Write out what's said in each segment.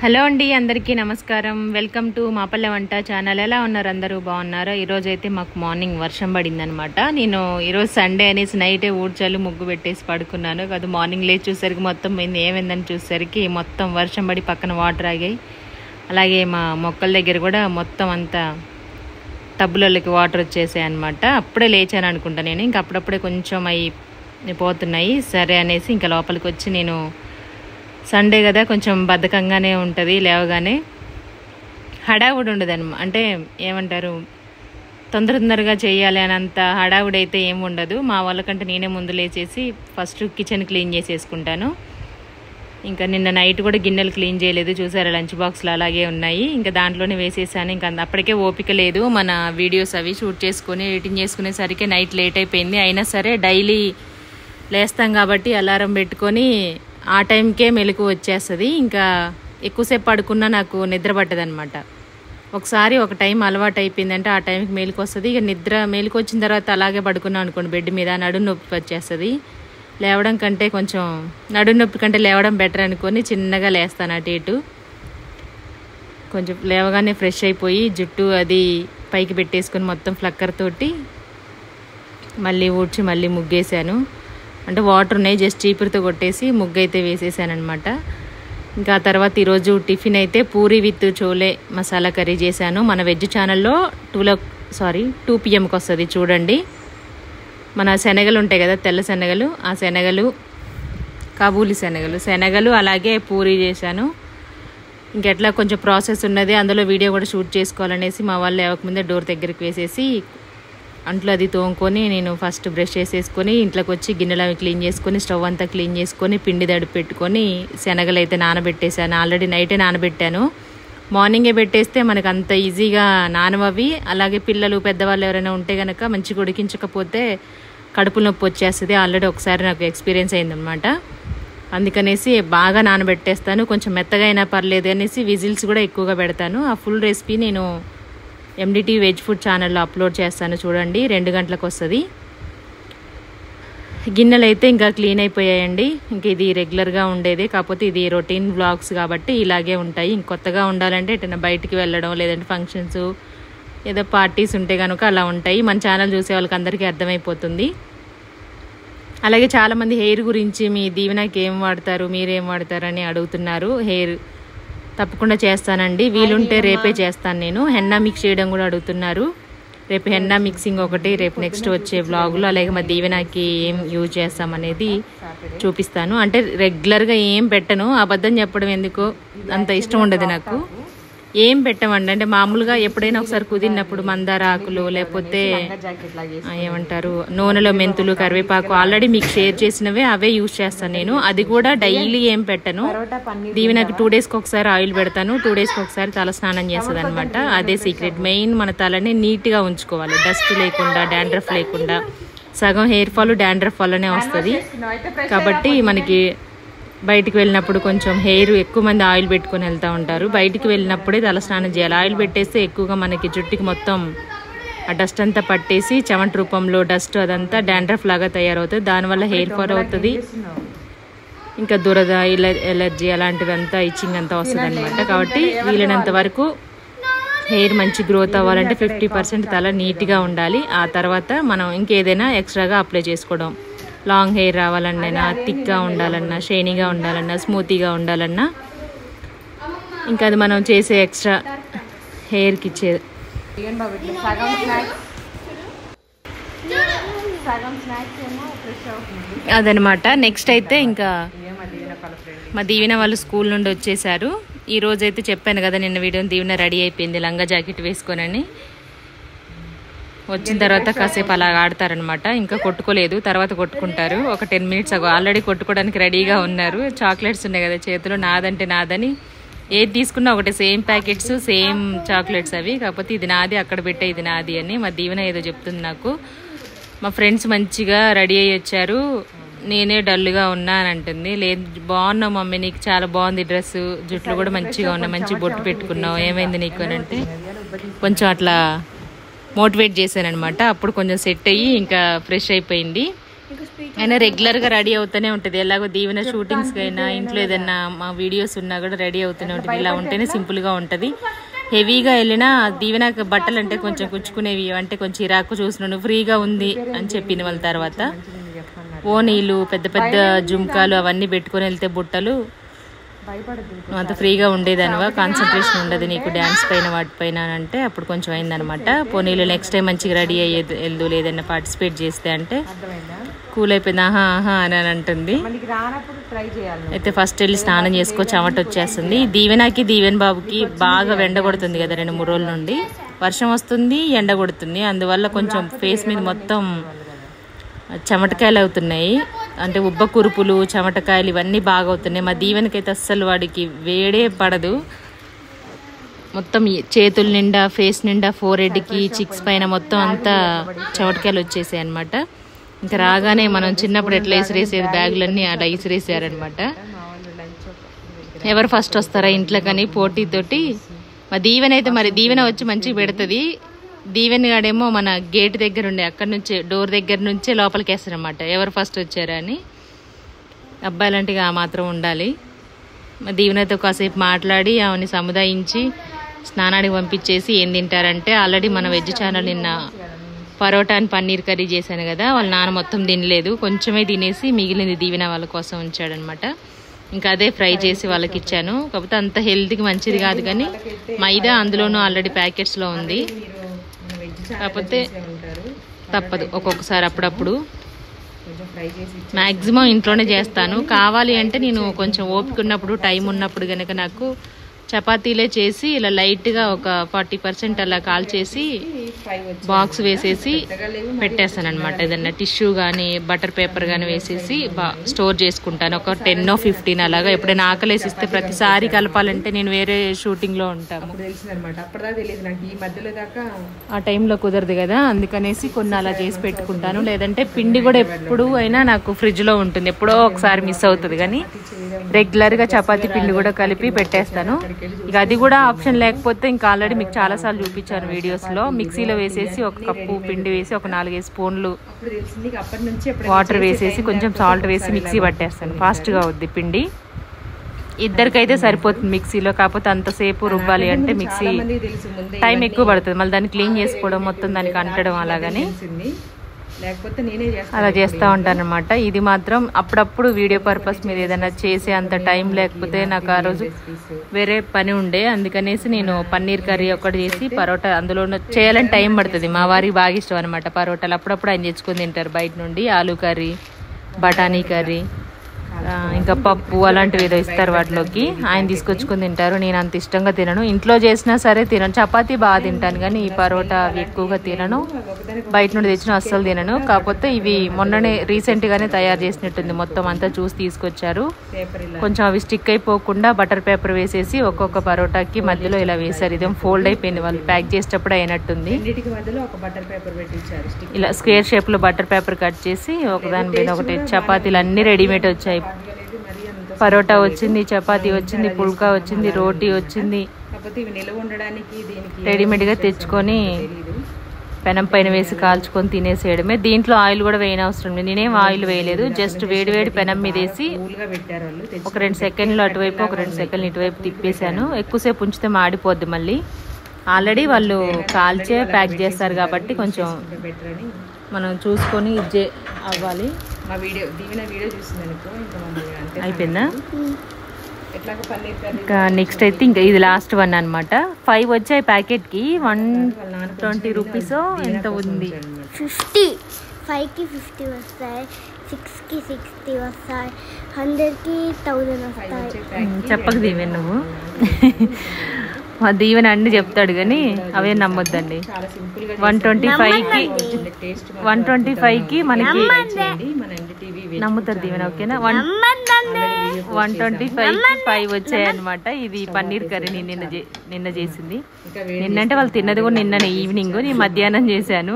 Hello అండి అందరికీ నమస్కారం వెల్కమ్ టు మాపల్లె వంట ఛానల్ ఎలా ఉన్నారు అందరూ బాగున్నారా ఈరోజు అయితే మాకు మార్నింగ్ వర్షం పడిందనమాట నేను ఈరోజు సండే అనేసి నైటే ఊడ్చాలు ముగ్గు పెట్టేసి పడుకున్నాను కాదు మార్నింగ్ లేచి చూసరికి మొత్తం పోయింది ఏమైందని చూసరికి మొత్తం వర్షం పడి పక్కన వాటర్ ఆగాయి అలాగే మా మొక్కల దగ్గర కూడా మొత్తం అంతా టబ్బులలోకి వాటర్ వచ్చేసాయి అనమాట అప్పుడే లేచాను అనుకుంటా నేను ఇంకా అప్పుడప్పుడే కొంచెం అవి పోతున్నాయి సరే అనేసి ఇంకా లోపలికి వచ్చి నేను సండే కదా కొంచెం బద్ధకంగానే ఉంటుంది లేవగానే హడావుడి ఉండదు అనమాట అంటే ఏమంటారు తొందర తొందరగా చేయాలి అనంత హడావుడి అయితే ఏమి ఉండదు మా వాళ్ళకంటే నేనే ముందు లేచేసి ఫస్ట్ కిచెన్ క్లీన్ చేసేసుకుంటాను ఇంకా నిన్న నైట్ కూడా గిన్నెలు క్లీన్ చేయలేదు చూసారా లంచ్ బాక్స్లు అలాగే ఉన్నాయి ఇంకా దాంట్లోనే వేసేసాను ఇంకా అంద- అప్పటికే ఓపిక లేదు మన వీడియోస్ అవి షూట్ చేసుకొని ఎడిటింగ్ చేసుకునేసరికి నైట్ లేట్ అయిపోయింది అయినా సరే డైలీ లేస్తాం కాబట్టి అలారం పెట్టుకొని ఆ టైంకే మెలకు వచ్చేస్తుంది ఇంకా ఎక్కువసేపు పడుకున్నా నాకు నిద్ర పట్టదనమాట ఒకసారి ఒక టైం అలవాటు అయిపోయిందంటే ఆ టైంకి మేలుకు వస్తుంది ఇక నిద్ర మేలుకు వచ్చిన తర్వాత అలాగే పడుకున్నాం అనుకోండి బెడ్ మీద నడుము నొప్పి వచ్చేస్తుంది లేవడం కంటే కొంచెం నడుము నొప్పి కంటే లేవడం బెటర్ అనుకొని చిన్నగా లేస్తాను అటు ఇటు కొంచెం లేవగానే ఫ్రెష్ అయిపోయి జుట్టు అది పైకి పెట్టేసుకొని మొత్తం ఫ్లక్కర్ తోటి మళ్ళీ ఊడ్చి మళ్ళీ ముగ్గేసాను అంటే వాటర్ ఉన్నాయి జస్ట్ చీపురుతో కొట్టేసి ముగ్గు అయితే వేసేసాను అనమాట ఇంకా ఆ తర్వాత ఈరోజు టిఫిన్ అయితే పూరి విత్ చోలే మసాలా కర్రీ చేశాను మన వెజ్ ఛానల్లో టూలో సారీ టూ పిఎంకి వస్తుంది చూడండి మన శనగలు ఉంటాయి కదా తెల్ల శనగలు ఆ శనగలు కాబూలి శనగలు శనగలు అలాగే పూరి చేశాను ఇంకెట్లా కొంచెం ప్రాసెస్ ఉన్నది అందులో వీడియో కూడా షూట్ చేసుకోవాలనేసి మా వాళ్ళు లేవకముందే డోర్ దగ్గరికి వేసేసి అంట్లో అది తోముకొని నేను ఫస్ట్ బ్రష్ చేసేసుకొని ఇంట్లోకి వచ్చి గిన్నెలు అవి క్లీన్ చేసుకొని స్టవ్ అంతా క్లీన్ చేసుకొని పిండి దడిపి పెట్టుకొని శనగలు అయితే నానబెట్టేశాను ఆల్రెడీ నైటే నానబెట్టాను మార్నింగే పెట్టేస్తే మనకు అంత ఈజీగా నానవవి అలాగే పిల్లలు పెద్దవాళ్ళు ఎవరైనా ఉంటే కనుక మంచిగా ఉడికించకపోతే కడుపు నొప్పి వచ్చేస్తుంది ఆల్రెడీ ఒకసారి నాకు ఎక్స్పీరియన్స్ అయిందనమాట అందుకనేసి బాగా నానబెట్టేస్తాను కొంచెం మెత్తగా అయినా పర్లేదు అనేసి విజిల్స్ కూడా ఎక్కువగా పెడతాను ఆ ఫుల్ రెసిపీ నేను ఎండిటీ వెజ్ ఫుడ్ ఛానల్లో అప్లోడ్ చేస్తాను చూడండి రెండు గంటలకు వస్తుంది గిన్నెలు అయితే ఇంకా క్లీన్ అయిపోయాయండి ఇంక ఇది రెగ్యులర్గా ఉండేది కాకపోతే ఇది రొటీన్ వ్లాగ్స్ కాబట్టి ఇలాగే ఉంటాయి ఇంక కొత్తగా ఉండాలంటే ఎటైనా బయటికి వెళ్ళడం లేదంటే ఫంక్షన్స్ ఏదో పార్టీస్ ఉంటే కనుక అలా ఉంటాయి మన ఛానల్ చూసే వాళ్ళకి అందరికీ అర్థమైపోతుంది అలాగే చాలామంది హెయిర్ గురించి మీ దీవెనకి ఏం వాడతారు మీరేం వాడతారు అని అడుగుతున్నారు హెయిర్ తప్పకుండా చేస్తానండి వీలుంటే రేపే చేస్తాను నేను హెన్నా మిక్స్ చేయడం కూడా అడుగుతున్నారు రేపు హెన్నా మిక్సింగ్ ఒకటి రేపు నెక్స్ట్ వచ్చే వ్లాగులో అలాగే మా దీవెనకి ఏం యూజ్ చేస్తామనేది చూపిస్తాను అంటే రెగ్యులర్గా ఏం పెట్టను అబద్ధం చెప్పడం ఎందుకో అంత ఇష్టం ఉండదు నాకు ఏం పెట్టమండి అంటే మామూలుగా ఎప్పుడైనా ఒకసారి కుదిరినప్పుడు మందార ఆకులు లేకపోతే ఆ, ఏమంటారు నూనెలో మెంతులు కరివేపాకు ఆల్రెడీ మీకు షేర్ చేసినవే అవే యూజ్ చేస్తాను నేను అది కూడా డైలీ ఏం పెట్టను దీవెనకి టూ డేస్కి ఒకసారి ఆయిల్ పెడతాను టూ డేస్కి ఒకసారి తల స్నానం చేస్తుంది అనమాట అదే సీక్రెట్ మెయిన్ మన తలని నీట్గా ఉంచుకోవాలి డస్ట్ లేకుండా డాండ్రఫ్ లేకుండా సగం హెయిర్ ఫాల్ డాండ్రఫ్ వల్లనే వస్తుంది కాబట్టి మనకి బయటికి వెళ్ళినప్పుడు కొంచెం హెయిర్ ఎక్కువ మంది ఆయిల్ పెట్టుకొని వెళ్తూ ఉంటారు బయటికి వెళ్ళినప్పుడే తల స్నానం చేయాలి ఆయిల్ పెట్టేస్తే ఎక్కువగా మనకి జుట్టుకి మొత్తం ఆ డస్ట్ అంతా పట్టేసి చెమట రూపంలో డస్ట్ అదంతా డాండ్రఫ్ లాగా తయారవుతుంది దానివల్ల హెయిర్ ఫాల్ అవుతుంది ఇంకా దురద ఇలా ఎలర్జీ అలాంటిదంతా ఇచ్చింగ్ అంతా వస్తుంది అనమాట కాబట్టి వీలైనంత వరకు హెయిర్ మంచి గ్రోత్ అవ్వాలంటే ఫిఫ్టీ పర్సెంట్ తల నీట్గా ఉండాలి ఆ తర్వాత మనం ఇంకేదైనా ఎక్స్ట్రాగా అప్లై చేసుకోవడం లాంగ్ హెయిర్ రావాలన్నా థిక్గా ఉండాలన్నా షైనీగా ఉండాలన్నా స్మూతీగా ఉండాలన్నా ఇంకా అది మనం చేసే ఎక్స్ట్రా హెయిర్కి ఇచ్చే సగం స్నాక్స్ సగం స్నాక్స్ ఏమో ఫ్రెష్ అవుతుంది అదనమాట నెక్స్ట్ అయితే ఇంకా మా దీవెన వాళ్ళు స్కూల్ నుండి వచ్చేసారు ఈ రోజు అయితే చెప్పాను కదా నిన్న వీడియో దీవెన రెడీ అయిపోయింది లంగా జాకెట్ వేసుకొనని వచ్చిన తర్వాత కాసేపు అలా ఆడతారనమాట ఇంకా కొట్టుకోలేదు తర్వాత కొట్టుకుంటారు ఒక టెన్ మినిట్స్ అగో ఆల్రెడీ కొట్టుకోవడానికి రెడీగా ఉన్నారు చాక్లెట్స్ ఉన్నాయి కదా చేతిలో నాదంటే నాదని ఏది తీసుకున్నా ఒకటి సేమ్ ప్యాకెట్స్ సేమ్ చాక్లెట్స్ అవి కాకపోతే ఇది నాది అక్కడ పెట్టే ఇది నాది అని మా దీవెన ఏదో చెప్తుంది నాకు మా ఫ్రెండ్స్ మంచిగా రెడీ అయ్యి వచ్చారు నేనే డల్గా ఉన్నా అని అంటుంది లేదు బాగున్నావు మమ్మీ నీకు చాలా బాగుంది డ్రెస్ జుట్లు కూడా మంచిగా ఉన్నాయి మంచి బొట్టు పెట్టుకున్నావు ఏమైంది నీకు అని అంటే కొంచెం అట్లా మోటివేట్ చేశాను అనమాట అప్పుడు కొంచెం సెట్ అయ్యి ఇంకా ఫ్రెష్ అయిపోయింది అయినా రెగ్యులర్ గా రెడీ అవుతూనే ఉంటది ఎలాగో దీవెన షూటింగ్స్ అయినా ఇంట్లో ఏదైనా మా వీడియోస్ ఉన్నా కూడా రెడీ అవుతూనే ఉంటుంది ఇలా ఉంటేనే సింపుల్ గా ఉంటది హెవీగా వెళ్ళినా దీవెన బట్టలు అంటే కొంచెం కుచ్చుకునేవి అంటే కొంచెం ఇరాకు చూసినాను ఫ్రీగా ఉంది అని చెప్పిన వాళ్ళ తర్వాత ఓనీలు పెద్ద పెద్ద జుంకాలు అవన్నీ పెట్టుకొని వెళ్తే బుట్టలు భయపడద్దు నువ్వు అంత ఫ్రీగా ఉండేదానివా కాన్సన్ట్రేషన్ ఉండదు నీకు డ్యాన్స్ పైన వాటిపైన అని అంటే అప్పుడు కొంచెం అయిందనమాట పోనీలు నెక్స్ట్ టైం మంచిగా రెడీ అయ్యేది వెళ్దు లేదన్నా పార్టిసిపేట్ చేస్తే అంటే అర్థమైందా కూల్ అయిపోయింది ఆహా ఆహా అని అని అంటుంది మనకి రానప్పుడు ట్రై చేయాలి నువ్వు. అయితే ఫస్ట్ వెళ్ళి స్నానం చేసుకో చెమట వచ్చేస్తుంది దీవెనకి దీవెన్ బాబుకి బాగా ఎండ కొడుతుంది కదా రెండు మూడు రోజుల నుండి వర్షం వస్తుంది ఎండ కొడుతుంది అందువల్ల కొంచెం ఫేస్ మీద మొత్తం చెమటకాయలు అవుతున్నాయి అంటే ఉబ్బ కురుపులు చెమటకాయలు ఇవన్నీ బాగా అవుతున్నాయి మా దీవెనకైతే అస్సలు వాడికి వేడే పడదు మొత్తం ఈ చేతుల నిండా ఫేస్ నిండా ఫోర్ హెడ్కి చిక్స్ పైన మొత్తం అంతా చెమటకాయలు వచ్చేసాయి అనమాట ఇంకా రాగానే మనం చిన్నప్పుడు ఎట్లా ఇసిరేసేది బ్యాగులన్నీ అలా ఇసిరేసారనమాట మా వాళ్ళు లంచ్ ఎవరు ఫస్ట్ వస్తారా ఇంట్లో కానీ పోటీతోటి మా దీవెన అయితే మరి దీవెన వచ్చి మంచిగా పెడుతుంది దీవెన గాడేమో మన గేట్ దగ్గర ఉండే అక్కడ నుంచే డోర్ దగ్గర నుంచే లోపలికి వేస్తారనమాట ఎవరు ఫస్ట్ వచ్చారా అని అబ్బాయిలంటే ఇక ఆ మాత్రం ఉండాలి మా దీవెనతో కాసేపు మాట్లాడి ఆమెని సముదాయించి స్నానానికి పంపించేసి ఏం తింటారంటే ఆల్రెడీ మన వెజ్ ఛానల్ నిన్న పరోటా అని పన్నీర్ కర్రీ చేశాను కదా వాళ్ళ నాన్న మొత్తం తినలేదు కొంచెమే తినేసి మిగిలింది దీవెన వాళ్ళ కోసం ఉంచాడనమాట ఇంకా అదే ఫ్రై చేసి వాళ్ళకి ఇచ్చాను కాకపోతే అంత హెల్త్కి మంచిది కాదు కానీ మైదా అందులోనూ ఆల్రెడీ ప్యాకెట్స్లో ఉంది మీరు మన వెజ్ కాకపోతే ఉంటారు తప్పదు ఒక్కొక్కసారి అప్పుడప్పుడు కొంచెం ఫ్రై చేసి ఇచ్చి మ్యాక్సిమం ఇంట్లోనే చేస్తాను కావాలి అంటే నేను కొంచెం ఓపిక ఉన్నప్పుడు టైం ఉన్నప్పుడు కనుక నాకు చపాతీలే చేసి ఇలా లైట్గా ఒక ఫార్టీ పర్సెంట్ అలా కాల్ చేసి ఫ్రై వచ్చి బాక్స్ వేసేసి పెద్దగా లేవు పెట్టేస్తాను అనమాట ఏదన్నా టిష్యూ కానీ బటర్ పేపర్ కానీ వేసేసి బా స్టోర్ చేసుకుంటాను ఒక టెన్ ఫిఫ్టీన్ అలాగా ఎప్పుడైనా ఆకలేసి ఇస్తే ప్రతిసారి కలపాలంటే నేను వేరే షూటింగ్లో ఉంటాము అప్పుడు తెలిసింది అనమాట అప్పటిదాకా తెలియదు నాకు ఈ మధ్యలో దాకా ఆ టైంలో కుదరదు కదా అందుకనేసి కొన్ని అలా చేసి పెట్టుకుంటాను లేదంటే పిండి కూడా ఎప్పుడు అయినా నాకు ఫ్రిడ్జ్లో ఉంటుంది ఎప్పుడో ఒకసారి మిస్ అవుతుంది కానీ రెగ్యులర్గా చపాతీ పిండి కూడా కలిపి పెట్టేస్తాను ఇక అది కూడా ఆప్షన్ లేకపోతే ఇంకా ఆల్రెడీ మీకు చాలాసార్లు చూపించాను వీడియోస్లో మిక్సీలో వేసేసి ఒక కప్పు పిండి వేసి ఒక నాలుగైదు స్పూన్లు అప్పుడు తెలిసింది ఇక అప్పటి నుంచి ఎప్పుడు వాటర్ వేసేసి కొంచెం సాల్ట్ వేసి మిక్సీ పట్టేస్తాను ఫాస్ట్గా అవుద్ది పిండి ఇద్దరికైతే సరిపోతుంది మిక్సీలో కాకపోతే అంతసేపు రుబ్బాలి అంటే మిక్సీ మందికి తెలుసు ముందే టైం ఎక్కువ పడుతుంది మళ్ళీ దాన్ని క్లీన్ చేసుకోవడం మొత్తం దానికి అంటడం అలాగని తెలిసింది లేకపోతే నేనే చేస్తాను అలా చేస్తూ ఉంటానన్నమాట ఇది మాత్రం అప్పుడప్పుడు వీడియో పర్పస్ మీద ఏదైనా చేసే అంత టైం లేకపోతే నాకు ఆ రోజు వేరే పని ఉండే అందుకనేసి నేను పన్నీర్ కర్రీ ఒకటి చేసి పరోటా అందులో చేయాలని టైం పడుతుంది మా వారికి బాగా ఇష్టం అనమాట పరోటాలు అప్పుడప్పుడు ఆయన తెచ్చుకొని తింటారు బయట నుండి ఆలూ కర్రీ బఠానీ కర్రీ ఆ, ఇంకా పప్పు అలాంటివి ఏదో ఇస్తారు వాటిలోకి ఆయన తీసుకొచ్చుకొని తింటారు నేను అంత ఇష్టంగా తినను ఇంట్లో చేసినా సరే తినను చపాతీ బాగా తింటాను కానీ ఈ పరోటా అవి ఎక్కువగా తినను బయట నుండి తెచ్చిన అస్సలు తినను కాకపోతే ఇవి మొన్ననే రీసెంట్ గానే తయారు చేసినట్టుంది మొత్తం అంతా చూసి తీసుకొచ్చారు పేపర్ ఇలా కొంచెం అవి స్టిక్ అయిపోకుండా బటర్ పేపర్ వేసేసి ఒక్కొక్క పరోటాకి మధ్యలో ఇలా వేశారు ఇదేం ఫోల్డ్ అయిపోయింది వాళ్ళు ప్యాక్ చేసేటప్పుడు అయినట్టుంది రెండింటికి మధ్యలో ఒక బటర్ పేపర్ పెట్టించారు స్టిక్ ఇలా స్క్వేర్ షేప్ లో బటర్ పేపర్ కట్ చేసి ఒకదాని మీద ఒకటి చపాతీలు అన్ని రెడీమేడ్ వచ్చాయి అనేది మరి అంత పరోటా వచ్చింది చపాతీ వచ్చింది పుల్కా వచ్చింది రోటీ వచ్చింది కాకపోతే ఇవి నిల్వ ఉండడానికి దీనికి రెడీమేడ్ గా తెచ్చుకొని తెలీదు పెనం పైన వేసి కాల్చుకొని తినేసేయడమే దీంట్లో ఆయిల్ కూడా వేయని అవసరం లేదు నేనేం ఆయిల్ వేయలేదు జస్ట్ వేడి వేడి పెనం మీద వేసి కూల్గా పెట్టారు వాళ్ళు తెచ్చి ఒక రెండు సెకండ్లు అటువైపు ఒక రెండు సెకండ్లు ఇటువైపు తిప్పేశాను ఎక్కువసేపు ఉంచితే మాడిపోద్ది మళ్ళీ ఆల్రెడీ వాళ్ళు కాల్చే ప్యాక్ చేస్తారు కాబట్టి కొంచెం బెటర్ అని మనం చూసుకొని ఇది చే- అవ్వాలి మా వీడియో దీవెన వీడియో చూసింది అనుకో ఇంకా మమ్మల్ని అంతే అయిపోయిందా ఎట్లాగో పన్నీర్ కర్రీ ఇంకా నెక్స్ట్ అయితే ఇంకా ఇది లాస్ట్ వన్ అన్నమాట ఫైవ్ వచ్చాయి ప్యాకెట్కి వన్ ట్వంటీ రూపీస్ ఎంత ఉంది ఫిఫ్టీ ఫైవ్కి ఫిఫ్టీ వస్తాయి సిక్స్కి సిక్స్టీ వస్తాయి హండ్రెడ్కి థౌజండ్ వస్తాయి ఉమ్, చెప్పకు దీవెన్ నువ్వు మా దీవెన అన్ని చెప్తాడు కానీ అవే నమ్మొద్దండి చాలా సింపుల్ గా వన్ ట్వంటీ ఫైవ్కి టేస్ట్ వన్ ట్వంటీ ఫైవ్కి మనకి చేయండి మన ఎన్డీటీవీ నమ్ముతారు దీవెన ఓకేనా one one twenty five five వచ్చాయి అనమాట ఇది పన్నీర్ కర్రీ నేను నిన్న చే- నిన్న చేసింది ఇంకా నిన్నంటే వాళ్ళు తిన్నది కూడా నిన్న ఈవినింగ్ నేను మధ్యాహ్నం చేశాను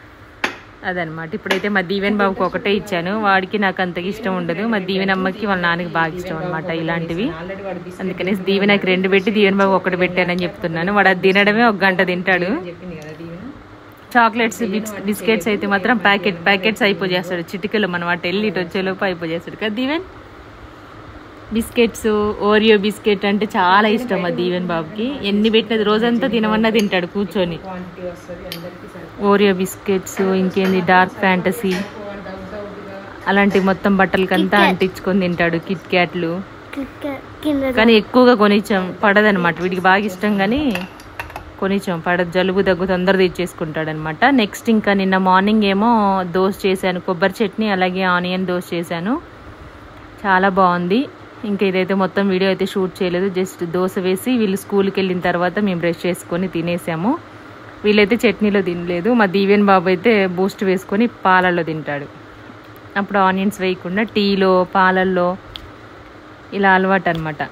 అదనమాట ఇప్పుడైతే మా దీవెన్ బాబుకి ఒకటే ఇచ్చాను వాడికి నాకు అంతగా ఇష్టం ఉండదు మా దీవెన్ అమ్మకి వాళ్ళ నాన్నకి బాగా ఇష్టం అనమాట ఇలాంటివి ఆల్రెడీ వాడు బిస్కెట్ అందుకనేసి దీవెనకి రెండు పెట్టి దీవెన్ బాబు ఒకటి పెట్టానని చెప్తున్నాను వాడు అది తినడమే ఒక గంట తింటాడు చెప్పింది కదా దీవెన చాక్లెట్స్ బిస్కెట్స్ అయితే మాత్రం ప్యాకెట్ ప్యాకెట్స్ అయిపోజేస్తాడు చిటికలు మనం అటు వెళ్ళి ఇటు వచ్చేలోపు అయిపోజేస్తాడు కదా దీవెన్ బిస్కెట్స్ ఓరియో బిస్కెట్ అంటే చాలా ఇష్టం ఆ దీవెన్ బాబుకి ఎన్ని పెట్టినది రోజంతా తినమన్నా తింటాడు కూర్చొని క్వాంటిటీ వస్తుంది అందరికి ఓరియో బిస్కెట్స్ ఇంకేంది డార్క్ ఫ్యాంటసీ అలాంటి మొత్తం బట్టలకంతా అంటించుకొని తింటాడు కిట్ క్యాట్లు కింద- కింద కానీ ఎక్కువగా కొనిచ్చాం పడదనమాట వీడికి బాగా ఇష్టం కానీ కొనిచ్చాం పడ జలుబు దగ్గు తొందర తెచ్చేసుకుంటాడు అనమాట నెక్స్ట్ ఇంకా నిన్న మార్నింగ్ ఏమో దోశ చేశాను కొబ్బరి చట్నీ అలాగే ఆనియన్ దోశ చేశాను చాలా బాగుంది ఇంకా ఇదైతే మొత్తం వీడియో అయితే షూట్ చేయలేదు జస్ట్ దోశ వేసి వీళ్ళు స్కూల్కి వెళ్ళిన తర్వాత మేము బ్రష్ చేసుకొని తినేసాము వీళ్ళైతే చట్నీలో తినలేదు మా దీవెన్ బాబు అయితే బూస్ట్ వేసుకొని పాలల్లో తింటాడు అప్పుడు ఆనియన్స్ వేయకుండా టీలో పాలల్లో ఇలా అలవాటు అనమాట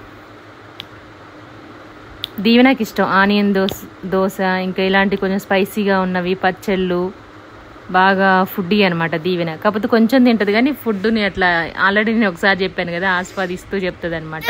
దీవెనకి ఇష్టం ఆనియన్ దోశ దోశ ఇంకా ఇలాంటి కొంచెం స్పైసీగా ఉన్నవి పచ్చళ్ళు బాగా ఫుడ్డీ అనమాట దీవెన కాకపోతే కొంచెం తింటది కానీ ఫుడ్ని అట్లా ఆల్రెడీ నేను ఒకసారి చెప్పాను కదా ఆస్వాదిస్తూ చెప్తుంది అనమాట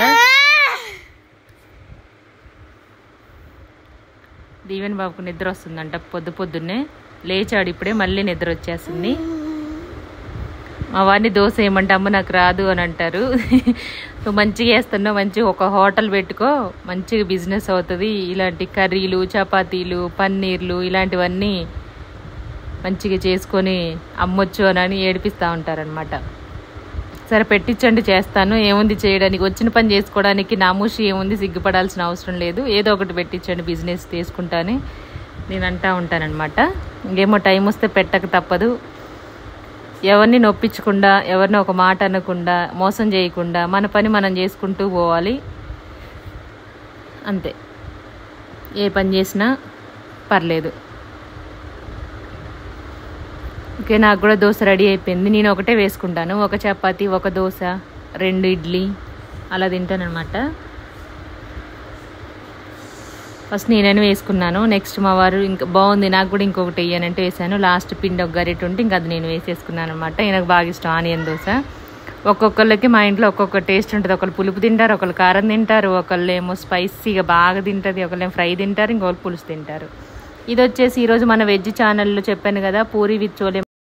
దీవెన బాబుకు నిద్ర వస్తుందంట పొద్దు పొద్దున్నే లేచాడు ఇప్పుడే మళ్ళీ నిద్ర వచ్చేస్తుంది మా వాడిని దోశ ఏమంటే అమ్మ నాకు రాదు అని అంటారు నువ్వు మంచిగా వేస్తున్నావు మంచిగా ఒక హోటల్ పెట్టుకో మంచిగా బిజినెస్ అవుతుంది ఇలాంటి కర్రీలు చపాతీలు పన్నీర్లు ఇలాంటివన్నీ మంచిగా చేసుకొని అమ్మొచ్చు అని ఏడిపిస్తూ ఉంటారనమాట సరే పెట్టించండి చేస్తాను ఏముంది చేయడానికి వచ్చిన పని చేసుకోవడానికి నామూషి ఏముంది సిగ్గుపడాల్సిన అవసరం లేదు ఏదో ఒకటి పెట్టించండి బిజినెస్ తీసుకుంటాని నేను అంటా ఉంటానన్నమాట ఇంకేమో టైం వస్తే పెట్టక తప్పదు ఎవరిని నొప్పించకుండా ఎవరిని ఒక మాట అనకుండా మోసం చేయకుండా మన పని మనం చేసుకుంటూ పోవాలి అంతే ఏ పని చేసినా పర్లేదు ఓకే నాకు కూడా దోశ రెడీ అయిపోయింది నేను ఒకటే వేసుకుంటాను ఒక చపాతి ఒక దోశ రెండు ఇడ్లీ అలా తింటాను అనమాట ఫస్ట్ నేనని వేసుకున్నాను నెక్స్ట్ మా వారు ఇంకా బాగుంది నాకు కూడా ఇంకొకటి వేయనంటే వేసాను లాస్ట్ పిండి ఒక గరిట ఉంటే ఇంకా అది నేను వేసేసుకున్నాను అనమాట నాకు బాగా ఇష్టం ఆనియన్ దోశ ఒక్కొక్కళ్ళకి మా ఇంట్లో ఒక్కొక్క టేస్ట్ ఉంటుంది ఒకళ్ళు పులుపు తింటారు ఒకళ్ళు కారం తింటారు ఒకళ్ళు ఏమో స్పైసీగా బాగా తింటుంది ఒకళ్ళు ఏమో ఫ్రై తింటారు ఇంకొకళ్ళు పులుసు తింటారు ఇది వచ్చేసి ఈరోజు మన వెజ్ ఛానల్లో చెప్పాను కదా పూరి విత్ చోలే